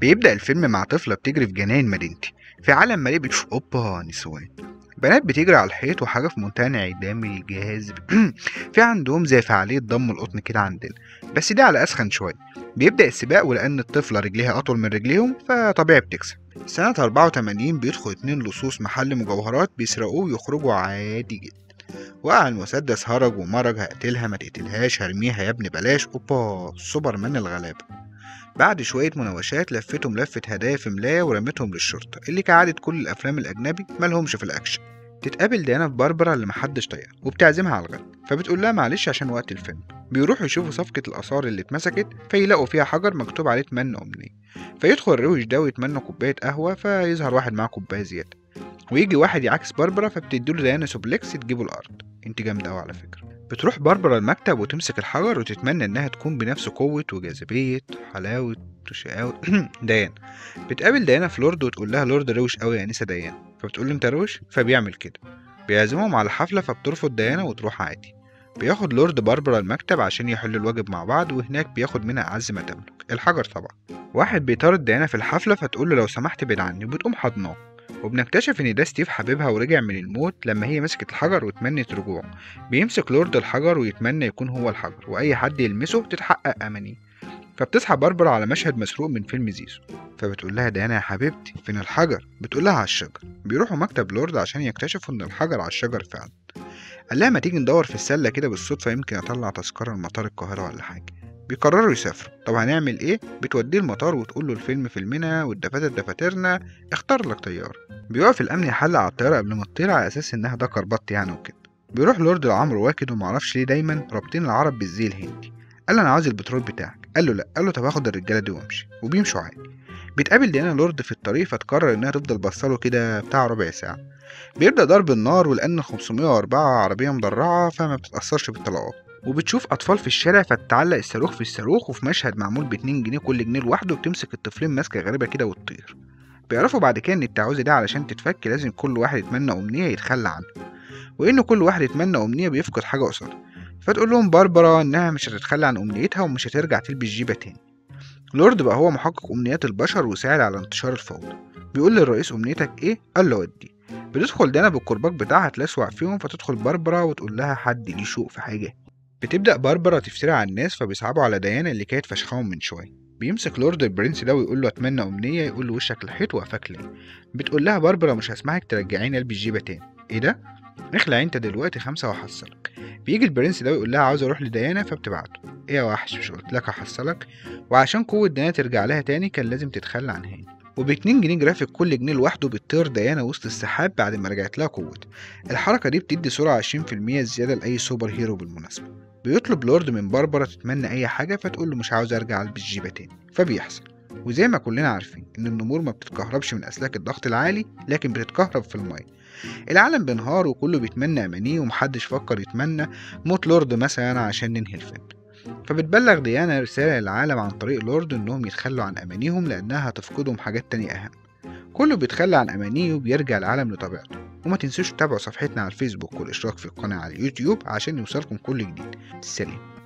بيبدأ الفيلم مع طفلة بتجري في جناين مدينتي في عالم مليء بتشوف اوبا نسوان بنات بتجري على الحيط وحاجة في منتهى انعدام الجهاز في عندهم زي فعالية ضم القطن كده عندنا بس دي على أسخن شوية بيبدأ السباق ولأن الطفلة رجليها أطول من رجليهم فطبيعي بتكسب سنة 84 بيدخل اتنين لصوص محل مجوهرات بيسرقوه ويخرجوا عادي جدا وقع المسدس هرج ومرج هقتلها ما تقتلهاش هرميها يا ابني بلاش اوبا سوبرمان الغلابة بعد شوية مناوشات لفتهم لفة هدايا في ملاية ورمتهم للشرطة اللي كعادة كل الأفلام الأجنبي مالهمش في الأكشن تتقابل ديانا في باربرا اللي محدش طايقها وبتعزمها على الغدا فبتقول لها معلش عشان وقت الفيلم بيروحوا يشوفوا صفقة الآثار اللي اتمسكت فيلاقوا فيها حجر مكتوب عليه اتمنى أمنية فيدخل الروش ده ويتمنى كوباية قهوة فيظهر واحد معاه كوباية زيادة ويجي واحد يعكس باربرا فبتديله ديانا سوبلكس تجيبه الأرض انت جامدة أوي على فكرة بتروح باربرا المكتب وتمسك الحجر وتتمنى إنها تكون بنفس قوة وجاذبية حلاوة وشقاوة ديانا بتقابل ديانا في لورد وتقول لها لورد روش قوي يا أنسة ديانا فبتقول له أنت روش فبيعمل كده بيعزمهم على حفلة فبترفض ديانا وتروح عادي بياخد لورد باربرا المكتب عشان يحلوا الواجب مع بعض وهناك بياخد منها أعز ما تملك الحجر طبعا واحد بيطارد ديانا في الحفلة فتقول له لو سمحت ابعد عني وبتقوم حضناه وبنكتشف ان ده ستيف حبيبها ورجع من الموت لما هي مسكت الحجر وتمنت رجوعه بيمسك لورد الحجر ويتمنى يكون هو الحجر واي حد يلمسه تتحقق امانيه فبتصحى باربرا على مشهد مسروق من فيلم زيزو فبتقول لها ديانا يا حبيبتي فين الحجر بتقول لها على الشجر بيروحوا مكتب لورد عشان يكتشفوا ان الحجر على الشجر فعلا قال لها ما تيجي ندور في السله كده بالصدفه يمكن اطلع تذكره لمطار القاهره ولا حاجه بيقرروا يسافروا طب هنعمل ايه بتوديه المطار وتقول له الفيلم فيلمنا والدفاتر دفاترنا اختار لك طياره بيقف الامن يحلق على الطياره قبل ما تطير على اساس انها ده كربط يعني وكده بيروح لورد العمرو واكد ومعرفش ليه دايما رابطين العرب بالزي الهندي قال له انا عاوز البترول بتاعك قال له لا قال له طب هاخد الرجاله دي وامشي وبيمشوا عادي بتقابل ديانا لورد في الطريق فتقرر انها تفضل بصله كده بتاع ربع ساعه بيبدا ضرب النار ولان 504 عربيه مدرعه فما بتتاثرش بالطلقات وبتشوف اطفال في الشارع فتعلق الصاروخ في الصاروخ وفي مشهد معمول ب 2 جنيه كل جنيه لوحده بتمسك الطفلين ماسكه غريبه كده وتطير بيعرفوا بعد كده ان التعويذه دي علشان تتفك لازم كل واحد يتمنى امنيه يتخلى عنها وان كل واحد يتمنى امنيه بيفقد حاجه قصادها فتقول لهم باربرا انها مش هتتخلى عن امنيتها ومش هترجع تلبس جيبه تاني لورد بقى هو محقق امنيات البشر وساعد على انتشار الفوضى بيقول للرئيس امنيتك ايه قال له ودي بتدخل دانا بالكرباج بتاعها تلسوع فيهم فتدخل باربرا وتقول لها حد ليه شوق في حاجه بتبدأ باربرا تفتري على الناس فبيصعبوا على ديانا اللي كانت فشخاهم من شوية بيمسك لورد البرنس ده ويقول له اتمنى امنيه يقول له وشك الحيط وقفاك ليه بتقول لها باربرا مش هسمعك ترجعيني البس جيبه تاني ايه ده اخلع انت دلوقتي خمسه وهحصلك بيجي البرنس ده ويقول لها عاوز اروح لديانا فبتبعته ايه يا وحش مش قلت لك هحصلك وعشان قوه ديانا ترجع لها تاني كان لازم تتخلى عن هاني وب 2 جنيه جرافيك كل جنيه لوحده بتطير ديانا وسط السحاب بعد ما رجعت لها قوة الحركة دي بتدي سرعة 20% زيادة لأي سوبر هيرو بالمناسبة بيطلب لورد من باربرا تتمنى أي حاجة فتقول له مش عاوز أرجع ألبس جيبة تاني فبيحصل وزي ما كلنا عارفين إن النمور ما بتتكهربش من أسلاك الضغط العالي لكن بتتكهرب في المية العالم بينهار وكله بيتمنى أمانيه ومحدش فكر يتمنى موت لورد مثلا عشان ننهي الفيلم فبتبلغ ديانا رسالة للعالم عن طريق لورد إنهم يتخلوا عن أمانيهم لأنها هتفقدهم حاجات تانية أهم كله بيتخلى عن أمانيه وبيرجع العالم لطبيعته وما تنسوش تتابعوا صفحتنا على الفيسبوك والاشتراك في القناة على اليوتيوب عشان يوصلكم كل جديد سلام